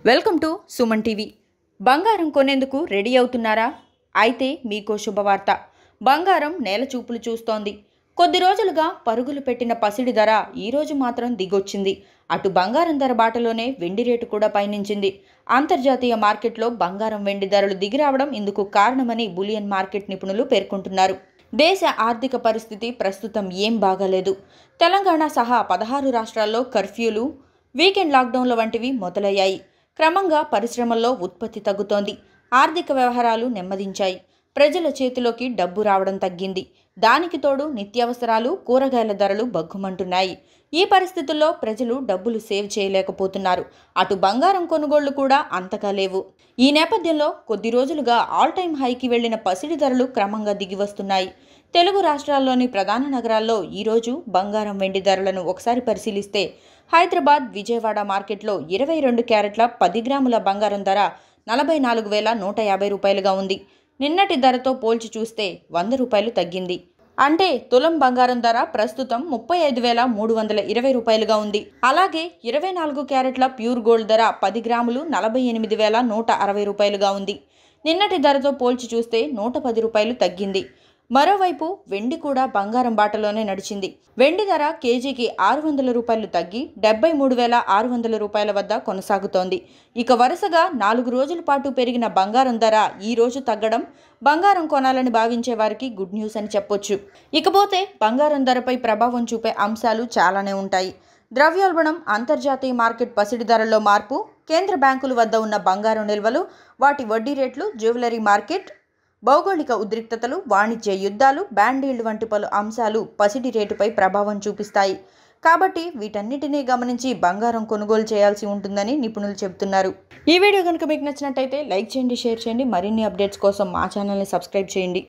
welcome to Suman TV బంగారం కొనేందుకు ready అవుతున్నారా అయితే మీకో శుభవార్త బంగారం నేల చూపులు చూస్తోంది కొద్ది రోజులుగా పరుగులు పెట్టిన పసిడి ధర ఈ రోజు మాత్రం దిగొచ్చింది అటు బంగారం ధర బాటలోనే వెండి రేటు కూడా పయనించింది అంతర్జాతీయ మార్కెట్లో బంగారం వెండి ధరలు దిగిరావడం ఇందుకు కారణమని బులియన్ మార్కెట్ నిపుణులు పేర్కొంటున్నారు దేశ ఆర్థిక పరిస్థితి ప్రస్తుతం ఏం బాగాలేదు తెలంగాణ సహా పదహారు రాష్ట్రాల్లో కర్ఫ్యూలు వీకెండ్ లాక్డౌన్ల వంటివి మొదలయ్యాయి క్రమంగా పరిశ్రమల్లో ఉత్పత్తి తగ్గుతోంది ఆర్థిక వ్యవహారాలు నెమ్మదించాయి ప్రజల చేతిలోకి డబ్బు రావడం తగ్గింది దానికి తోడు నిత్యావసరాలు కూరగాయల ధరలు బగ్గుమంటున్నాయి ఈ పరిస్థితుల్లో ప్రజలు డబ్బులు సేవ్ చేయలేకపోతున్నారు అటు బంగారం కొనుగోళ్లు కూడా అంతగా లేవు ఈ నేపథ్యంలో కొద్ది రోజులుగా ఆల్ టైమ్ హైకి వెళ్లిన పసిడి ధరలు క్రమంగా దిగి వస్తున్నాయి తెలుగు రాష్ట్రాల్లోని ప్రధాన నగరాల్లో ఈరోజు బంగారం వెండి ధరలను ఒకసారి పరిశీలిస్తే హైదరాబాద్ విజయవాడ మార్కెట్లో ఇరవై రెండు క్యారెట్ల పది గ్రాముల బంగారం ధర నలభై నాలుగు వేల నూట యాభై రూపాయలుగా ఉంది నిన్నటి ధరతో పోల్చి చూస్తే వంద రూపాయలు తగ్గింది అంటే తులం బంగారం ధర ప్రస్తుతం ముప్పై ఐదు వేల మూడు వందల ఇరవై రూపాయలుగా ఉంది అలాగే ఇరవై నాలుగు క్యారెట్ల ప్యూర్ గోల్డ్ ధర పది గ్రాములు నలభై ఎనిమిది వేల నూట అరవై రూపాయలుగా ఉంది నిన్నటి ధరతో పోల్చి చూస్తే నూట పది రూపాయలు తగ్గింది మరోవైపు వెండి కూడా బంగారం బాటలోనే నడిచింది వెండి ధర కేజీకి ఆరు వందల రూపాయలు తగ్గి డెబ్బై మూడు వేల ఆరు వందల రూపాయల వద్ద కొనసాగుతోంది ఇక వరుసగా నాలుగు రోజుల పాటు పెరిగిన బంగారం ధర ఈ రోజు తగ్గడం బంగారం కొనాలని భావించే వారికి గుడ్ న్యూస్ అని చెప్పొచ్చు ఇకపోతే బంగారం ధరపై ప్రభావం చూపే అంశాలు చాలానే ఉంటాయి ద్రవ్యోల్బణం అంతర్జాతీయ మార్కెట్ పసిడి ధరల్లో మార్పు కేంద్ర బ్యాంకుల వద్ద ఉన్న బంగారం నిల్వలు వాటి వడ్డీ రేట్లు జ్యువెలరీ మార్కెట్ భౌగోళిక ఉద్రిక్తతలు వాణిజ్య యుద్ధాలు బ్యాండీళ్లు వంటి పలు అంశాలు పసిడి రేటుపై ప్రభావం చూపిస్తాయి కాబట్టి వీటన్నిటినీ గమనించి బంగారం కొనుగోలు చేయాల్సి ఉంటుందని నిపుణులు చెబుతున్నారు ఈ వీడియో కనుక మీకు నచ్చినట్టయితే లైక్ చేయండి షేర్ చేయండి మరిన్ని అప్డేట్స్ కోసం మా ఛానల్ని సబ్స్క్రైబ్ చేయండి